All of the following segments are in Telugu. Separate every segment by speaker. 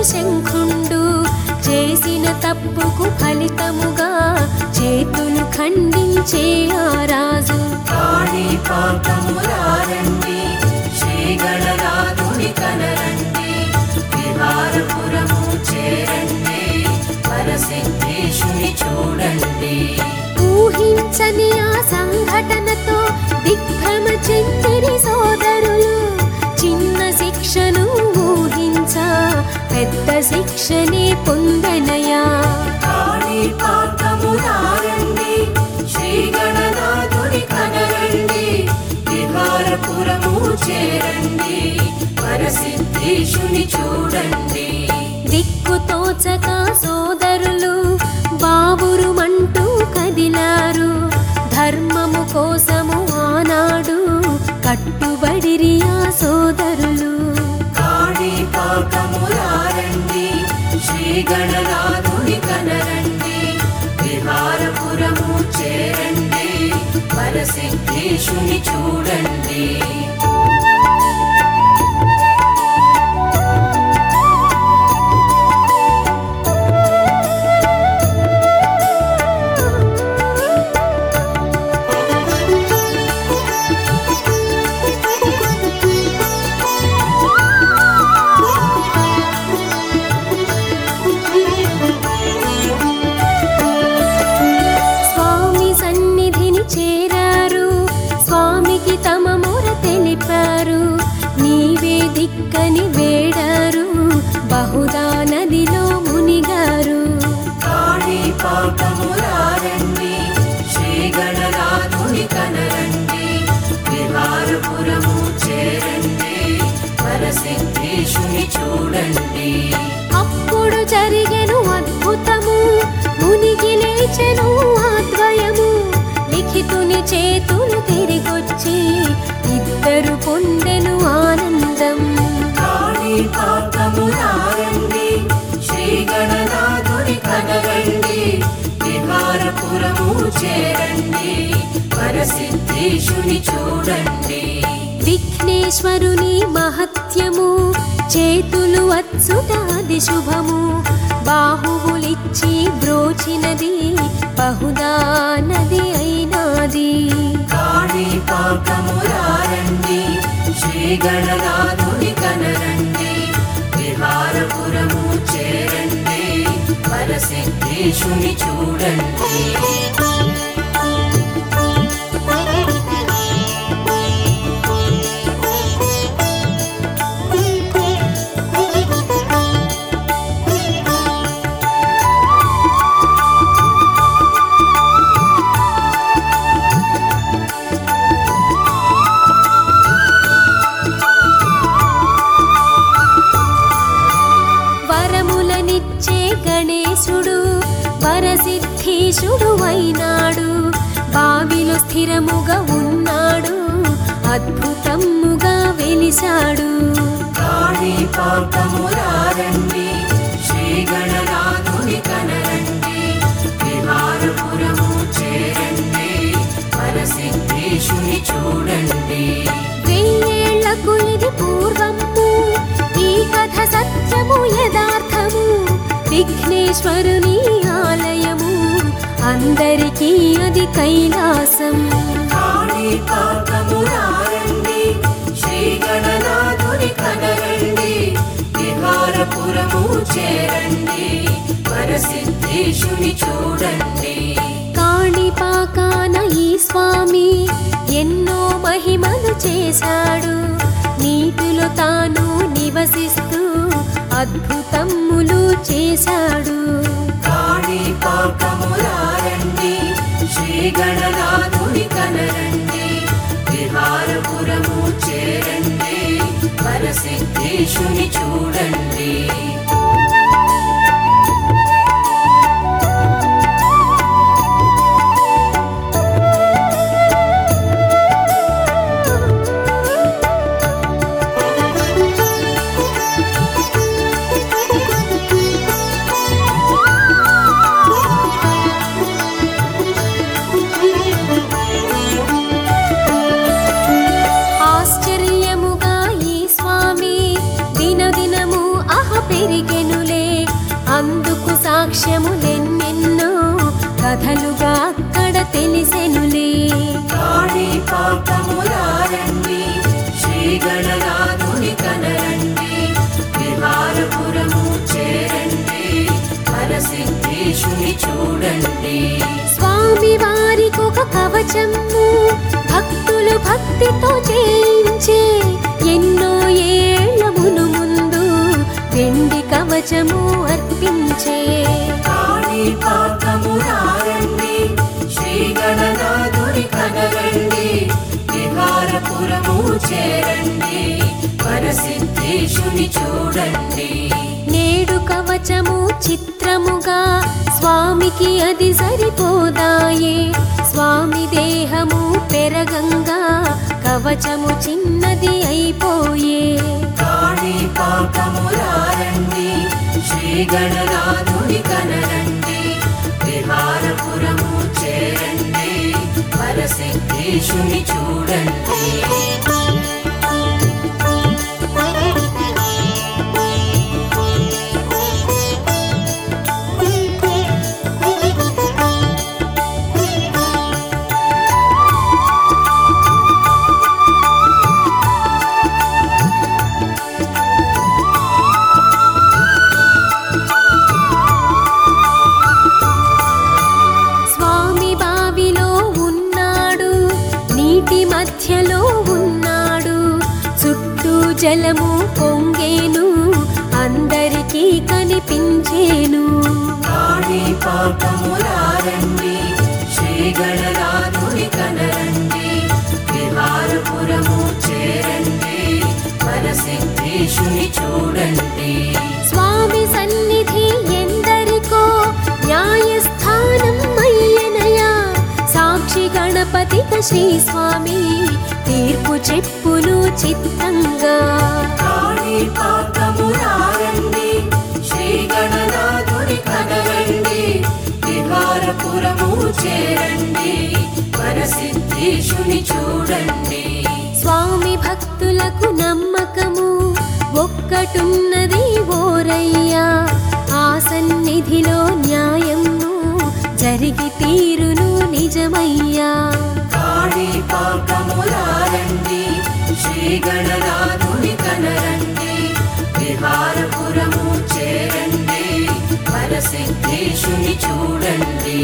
Speaker 1: శంఖుండు చేసిన తప్పుకు ఫలితముగా చేతులు ఖండించే ఆ రాజు
Speaker 2: కాణిపాకమురారండి శ్రీగణనాథుని కనరండి విహారపురము చేరండి పరసిద్ధేశుని చూడండి
Speaker 1: ఊహించని ఆ సంఘటనతో దిగ్భ్రమ చెందిరి సోదరులు చిన్న శిక్షను ఊహించ పెద్ద శిక్షనే పొందనయా
Speaker 2: కాణిపాకమురారండి శ్రీగణనాథుని కనరండి విహారపురము చేరండి పరసిద్ధేశుని చూడండి
Speaker 1: దిక్కు తోచక సోదరులు బావురుమంటూ కదిలారు ధర్మము కోసము ఆనాడు కట్టుబడిరి ఆ సోదరులు
Speaker 2: కాణిపాకమురారండి శ్రీగణనాథుని కనరండి విహారపురము చేరండి పరసిద్ధేశుని చూడండి
Speaker 1: స్వామి సన్నిధిని చేరారు స్వామికి తమ మొర తెలిపారు నీవే దిక్కని వేడారు బహుదా నదిలో మునిగారు
Speaker 2: కాణిపాకమురారండి శ్రీగణనాథుని కనరండి విహారపురము చేరండి పరసిద్ధేశుని చూడండి
Speaker 1: అప్పుడు జరిగెను అద్భుతము మునిగి లేచెను ఆద్వయము లిఖితుని చేతులు తిరిగొచ్చి ఇద్దరు పొందెను ఆనందం
Speaker 2: కాణిపాకమురారండి శ్రీగణనాథుని కనరండి విహారపురము చేరండి పరసిద్ధేశుని చూడండి
Speaker 1: విఘ్నేశ్వరుని మహత్యము చేతులు అచ్చుట అది శుభము బాహువులిచ్చి బ్రోచినది బహుదా నది అయినాది
Speaker 2: కాణిపాకమురారండి శ్రీగణనాథుని కనరండి విహారపురము చేరండి పరసిద్ధేశుని చూడండి
Speaker 1: వరములనిచ్చే గణేశుడు వరసిద్ధీశుడు అయినాడు బావిలో స్థిరముగా ఉన్నాడు అద్భుతముగా వెలిశాడు
Speaker 2: కాణిపాకమురారండి శ్రీగణనాథుని కనరండి విహారపురము చేరండి పరసిద్ధేశుని చూడండి
Speaker 1: వెయ్యేళ్లకు ఇది పూర్వము ఈ కథ సత్యము యథార్థము విఘ్నేశ్వరుని ఆలయము అందరికీ అది కైలాసం
Speaker 2: కాణిపాకమురారండి శ్రీగణనాథుని కనరండి విహారపురము చేరండి పరసిద్ధేశుని చూడండి
Speaker 1: కాణిపాకాన ఈ స్వామి ఎన్నో మహిమలు చేశాడు నీటిలో తాను నివసిస్తూ అద్భుతములు చేశాడు
Speaker 2: కాణిపాకమురారండి శ్రీగణనాథుని కనరండి విహారపురము చేరండి పరసిద్ధేశుని చూడండి
Speaker 1: ఆశ్చర్యముగా ఈ స్వామి దినదినము అహ పెరిగెను కథలుగా అక్కడ తెలిసెనులే
Speaker 2: కాణిపాకములారండి శ్రీ గణనాథుని కనరండి విహారపురము చేరండి పరసిద్ధేశుని చూడండి
Speaker 1: స్వామి వారికొక కవచము భక్తులు భక్తితో చేయించే ఎన్నో ఏళ్ల మును ముందు వెండి కవచము అర్పించే
Speaker 2: కాణిపాకములారండి శ్రీ గణనాథుని కనరండి విహారపురము చేరండి పరసిద్ధేశుని చూడండి
Speaker 1: నేడు కవచము చిత్రముగా స్వామికి అది సరిపోదాయే స్వామి దేహము పెరగంగా కవచము చిన్నది అయిపోయే
Speaker 2: కాణిపాకములారండి శ్రీ గణనాథుని కనరండి విహారపురము చేరండి పరసిద్ధేశుని చూడండి
Speaker 1: స్వామి బావిలో ఉన్నాడు నీటి మధ్యలో ఉన్నాడు చుట్టూ జలము పొంగేను అందరికీ కనిపించేను
Speaker 2: కాణిపాకములారండి శ్రీ గణనాథుని కనరండి విహారపురము చేరండి పరసిద్ధేశుని చూడండి
Speaker 1: స్వామి సన్నిధి ఎందరికో న్యాయస్థానం అయ్యనయా సాక్షి గణపతిక శ్రీ స్వామి తీర్పు చెప్పును చిత్తంగా
Speaker 2: కాణిపాకములారండి శ్రీ గణనాథుని కనరండి విహారపురము చేరండి పరసిద్ధేశుని చూడండి
Speaker 1: స్వామి భక్తులకు నమ్మకము ఒక్కటున్నది ఓరయ్యా ఆ సన్నిధిలో న్యాయము జరిగి తీరును నిజమయ్యా
Speaker 2: కాణిపాకములారండి శ్రీ గణనాథుని కనరండి విహారపురము చేరండి పరసిద్ధేశుని చూడండి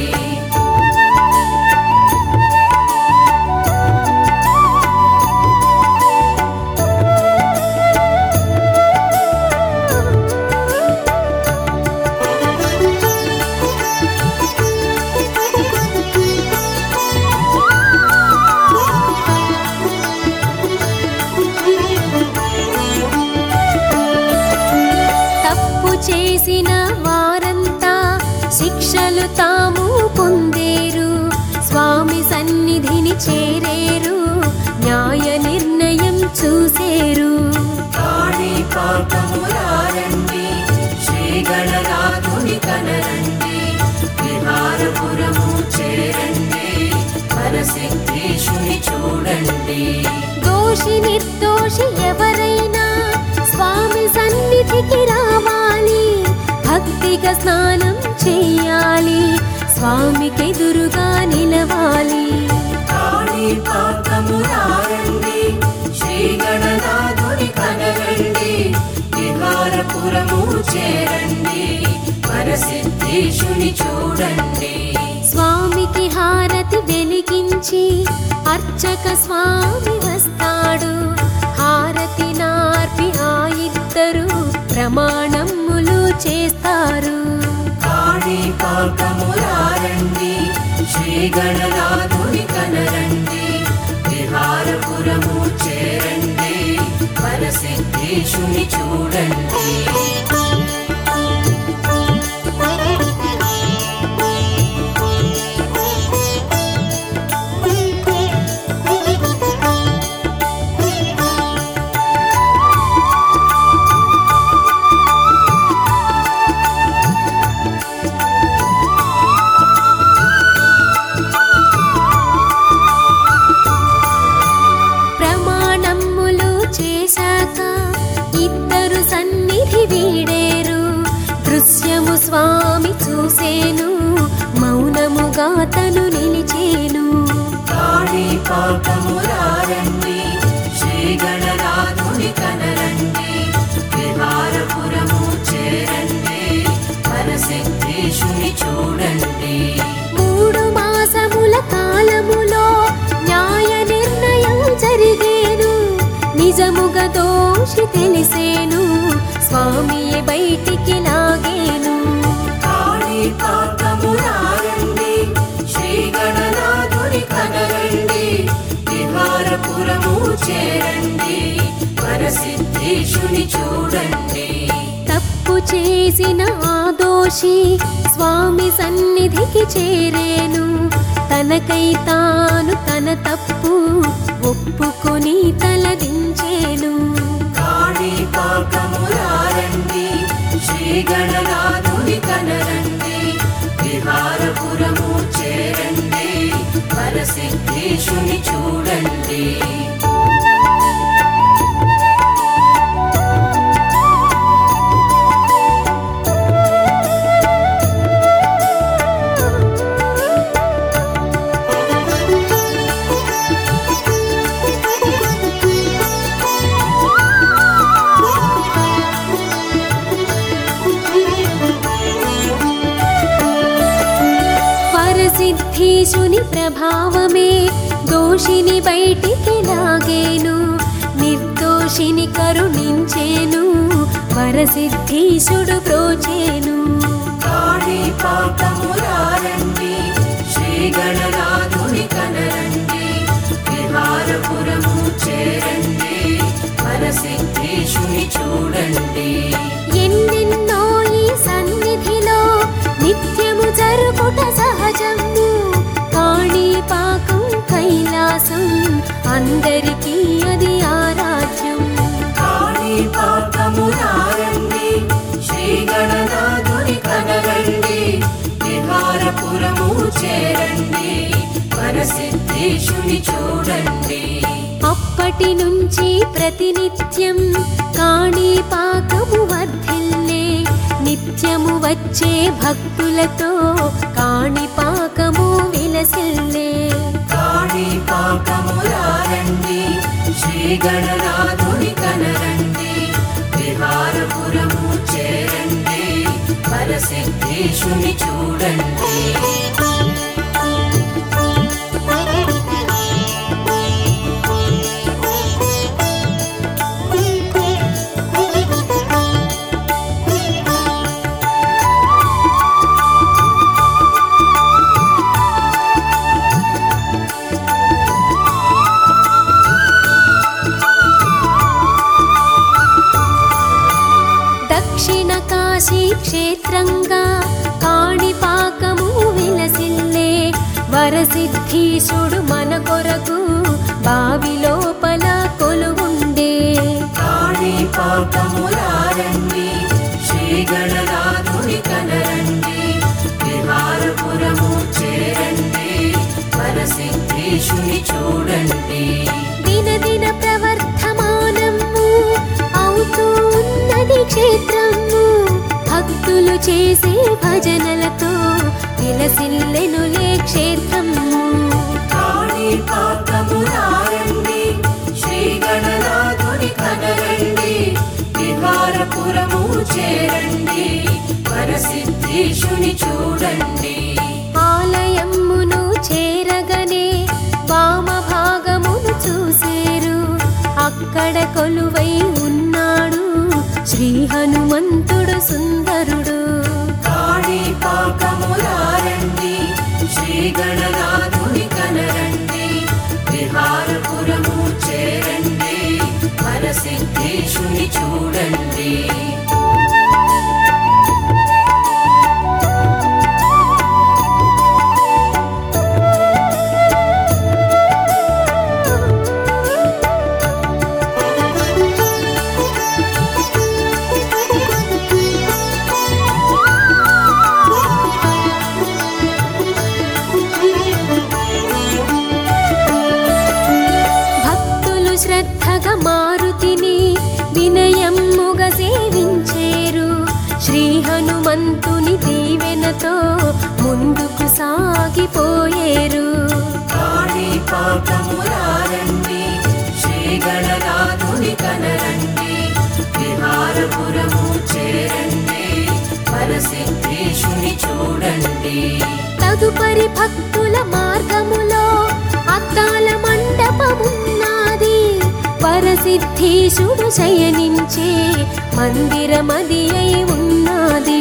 Speaker 1: తప్పు చేసిన వారంతా శిక్షలు తాము పొందేరు స్వామి సన్నిధిని చేరేరు న్యాయ నిర్ణయం చూసేరు
Speaker 2: కాణిపాకములారండి శ్రీ గణనాథుని కనరండి విహారపురము చేరండి పరసిద్ధేశుని చూడండి
Speaker 1: దోషి నిర్దోషి ఎవరైనా స్వామి సన్నిధికి రావాలి భక్తిగా స్నానం చెయ్యాలి స్వామికి ఎదురుగా నిలవాలి
Speaker 2: కాణిపాకములారండి శ్రీ గణనాథుని కనరండి విహారపురము చేరండి పరసిద్ధేశుని చూడండి
Speaker 1: స్వామికి హారతి వెలిగించి అర్చక స్వామి వస్తాడు హారతి నార్పి ఆ ఇద్దరు ప్రమాణములు చేస్తారు
Speaker 2: కాణిపాకములారండి శ్రీ గణనాథుని కనరండి విహారపురము చేరండి పరసిద్ధేశుని చూడండి
Speaker 1: ప్రమాణములు చేశాక ఇద్దరు సన్నిధి వీడే స్థిరముగా తను నిలిచేను
Speaker 2: కాణిపాకమురారండి శ్రీ గణనాథుని కనరండి విహారపురము చేరండి పరసిద్ధేశుని చూడండి
Speaker 1: మూడు మాసముల కాలములో న్యాయ నిర్ణయం జరిగేను నిజముగా దోషి తెలిసేను స్వామియే బయటికి లాగేను
Speaker 2: కాణిపాకమురారండి శ్రీ గణనాథుని కనరండి విహారపురము చేరండి పరసిద్ధేశుని చూడండి
Speaker 1: తప్పు చేసిన ఆ దోషి స్వామి సన్నిధికి చేరేను తనకై తాను తన తప్పు ఒప్పుకొని తలదించేను
Speaker 2: కాణిపాకమురారండి శ్రీ గణనాథుని కనరండి విహారపురము చేరండి పరసిద్ధేశుని చూడండి
Speaker 1: వరసిద్ధీశుని ప్రభావమే దోషిని బయటికి లాగేను నిర్దోషిని కరుణించేను వరసిద్ధీశుడు ప్రోచేను
Speaker 2: కాణిపాకమురారండి శ్రీ గణనాథుని కనరండి విహారపురము చేరండి పరసిద్ధేశుని చూడండి
Speaker 1: ఎన్నెన్నో ఈ సన్నిధిలో నిత్యము జరుపుట సహజము కాణిపాకం కైలాసం అందరికీ అది ఆరాధ్యం
Speaker 2: కాణిపాకమురారండి శ్రీ గణనాథుని కనరండి విహారపురము చేరండి పరసిద్ధేశుని చూడండి
Speaker 1: అప్పటి నుంచి ప్రతినిత్యం కాణిపాకము వర్ధిల్లే నిత్యము వచ్చే భక్తులతో కాణిపాకము విలసిల్లే
Speaker 2: కాణిపాకమురారండి శ్రీ గణనాథుని కనరండి విహారపురము చేరండి పరసిద్ధేశుని చూడండి
Speaker 1: దక్షిణ కాశీ క్షేత్రంగా కాణిపాకము విలసిల్లే వరసిద్ధీశుడు మన కొరకు బావి లోపల కొలువుండే
Speaker 2: కాణిపాకమురారండి శ్రీ గణనాథుని కనరండి విహారపురము చేరండి పరసిద్ధేశుని చూడండి
Speaker 1: దినదిన ప్రవర్ధమానము అవుతూ ఉన్నది క్షేత్రము భక్తులు చేసే భజనలతో విలసిల్లెనులే క్షేత్రము
Speaker 2: కాణిపాకమురారండి శ్రీ గణనాథుని కనరండి విహారపురము చేరండి పరసిద్ధేశుని చూడండి
Speaker 1: ఆలయమును చేరగనే వామ భాగమును చూసేరు అక్కడ కొలువై ఉన్నాడు శ్రీ హనుమంతుడు సుందరుడు
Speaker 2: కాణిపాకమురారండి శ్రీ గణనాథుని కనరండి విహారపురము చేరండి పరసిద్ధేశుని చూడండి
Speaker 1: భక్తులు శ్రద్ధగా మారుతిని వినయమ్ముగా సేవించేరు శ్రీ హనుమంతుని దీవెన ఆలోచనతో ముందుకు సాగిపోయేరు
Speaker 2: కాణిపాకమురారండి శ్రీగణనాథుని కనరండి విహారపురము చేరండి పరసిద్ధేశుని చూడండి
Speaker 1: తదుపరి భక్తుల మార్గములో అద్దాల మండపమున్నది వరసిద్ధీశుడు శయనించే మందిరమది అయి ఉన్నది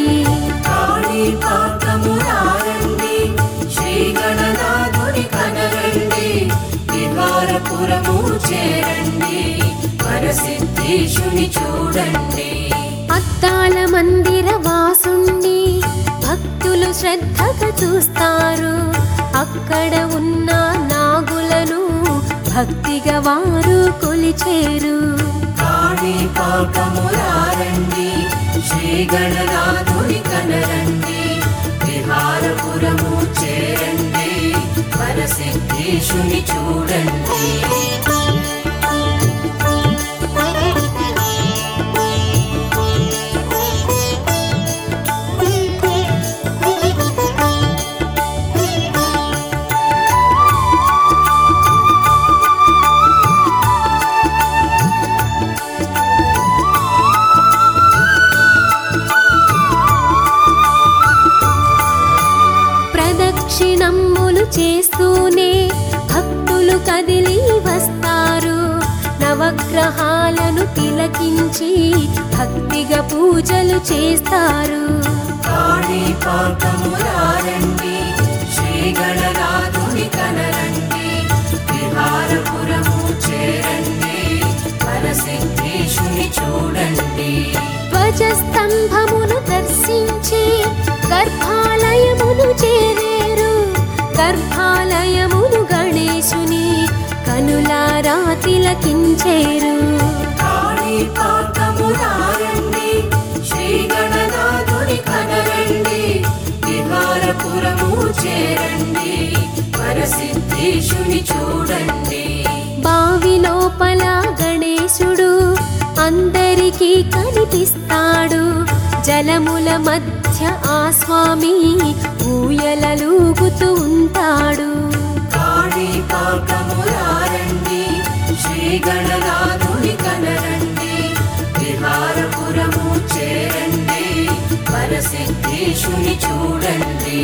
Speaker 2: కాణిపాకమురారండి శ్రీగణనాథుని కనరండి విహారపురము చేరండి పరసిద్ధేశుని చూడండి
Speaker 1: అద్దాల మందిర వాసుణ్ణి భక్తులు శ్రద్ధగా చూస్తారు అక్కడ ఉన్న నాగులను భక్తిగా వారు కొలిచేరు
Speaker 2: కాణిపాకమురారండి శ్రీగణనాథుని కనరండి విహారపురము చేరండి పరసిద్ధేశుని చూడండి
Speaker 1: ప్రదక్షిణమ్ములు చేస్తూనే భక్తులు కదిలి వస్తారు నవగ్రహాలను తిలకించి భక్తిగా పూజలు చేస్తారు
Speaker 2: కాణిపాకమురారండి శ్రీగణనాథుని కనరండి విహారపురము చేరండి పరసిద్ధేశుని చూడండి
Speaker 1: ధ్వజస్తంభమును దర్శించి గర్భాలయమును చేరేరు గర్భాలయమును గణేశుని కనులారా తిలకించేరు
Speaker 2: కాణిపాకమురారండి శ్రీగణనాథుని కనరండి విహారపురము చేరండి పరసిద్ధేశుని చూడండి
Speaker 1: బావి లోపల గణేశుడు అందరికీ కనిపిస్తాడు జలముల మధ్య ఆ స్వామి ఊయలలూగుతూ ఉంటాడు
Speaker 2: కాణిపాకమురారండి శ్రీగణనాథుని కనరండి విహారపురము చేరండి పరసిద్ధేశుని చూడండి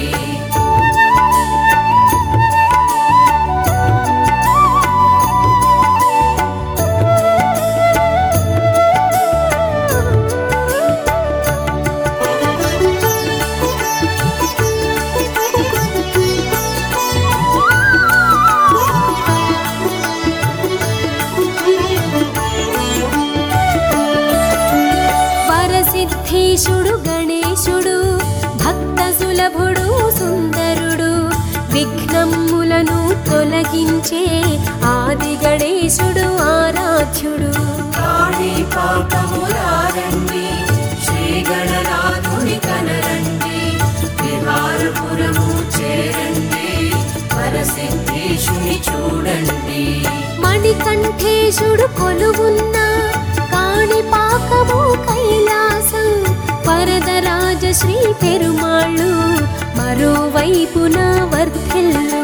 Speaker 1: వరసిద్ధీశుడు గణేశుడు భక్త సులభుడు సుందరుడు విఘ్నములను తొలగించే ఆది గణేశుడు ఆరాధ్యుడు
Speaker 2: కాణిపాకమురారండి శ్రీగణనాథుని కనరండి విహారపురము చేరండి పరసిద్ధేశుని చూడండి
Speaker 1: మణికంఠేశుడు కొలువున్న కాణిపాకము కైలాసం వరదరాజ శ్రీ పెరుమాళ్ళు మరోవైపున వర్ధిల్లు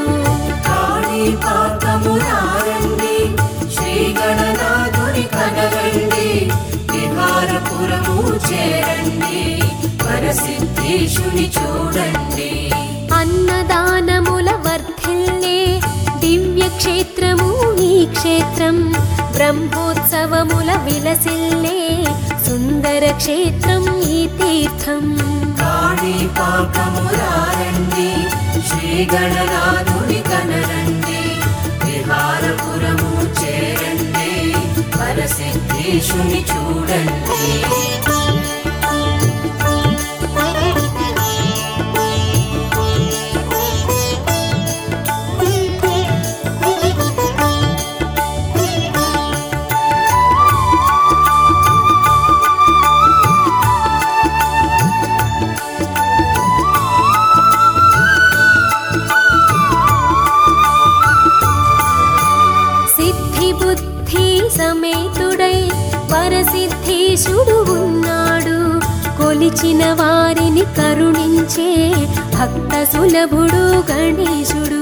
Speaker 2: కాణిపాకమురారండి శ్రీగణనాథుని కనరండి విహారపురము చేరండి పరసిద్ధేశుని చూడండి
Speaker 1: అన్నదానముల వర్ధిల్లే దివ్య క్షేత్రము ఈ క్షేత్రం బ్రహ్మోత్సవముల విలసిల్లే సుందర క్షేత్రం ఈ తీర్థం
Speaker 2: కాణిపాకమురారండి శ్రీగణనాథుని కనరండి విహారపురము చేరండి పరసిద్ధేశుని చూడండి
Speaker 1: సిద్ధి బుద్ధి సమేతుడై పరసిద్ధీశుడు ఉన్నాడు కొలు కొలిచిన వారిని కరుణించే భక్త సులభుడు గణేశుడు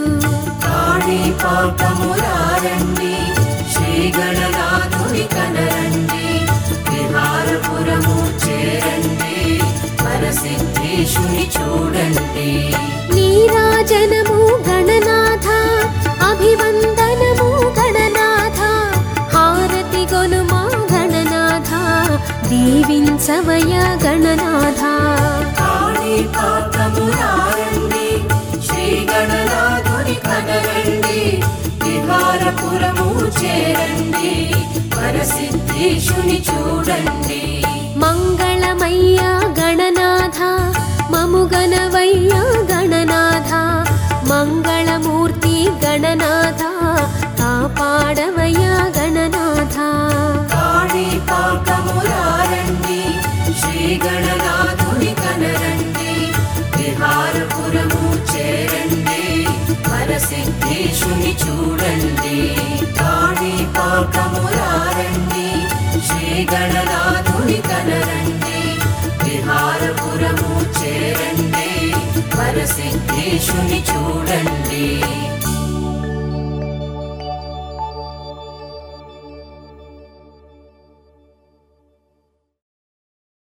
Speaker 2: కాణిపాకమురారండి శ్రీ గణనాథుని కనరండి విహారపురము చేరండి పరసిద్ధేశుని చూడండి
Speaker 1: నీరాజనము గణనాథ అభివందనము గణనాథ హారతి గొనుమా గణనాథ దీవించవయ గణనాథ
Speaker 2: కాణిపాకమురారండి శ్రీ గణనాథుని కనరండి విహారపురము చేరండి పరసిద్ధేశుని చూడండి
Speaker 1: మంగళమయ్య గణనాథ మముగనవయ్య గణనాథ మంగళమూర్తి గణనాథ కాపాడవయ్య గణనాథ
Speaker 2: కాణిపాకమురారండి శ్రీ గణనాథుని కనరండి విహారపురము చేరండి పరసిద్ధేశుని చూడండి కాణిపాకమురారండి శ్రీ గణనాథుని కనరండి విహారపురము చేరండి పరసిద్ధేశుని చూడండి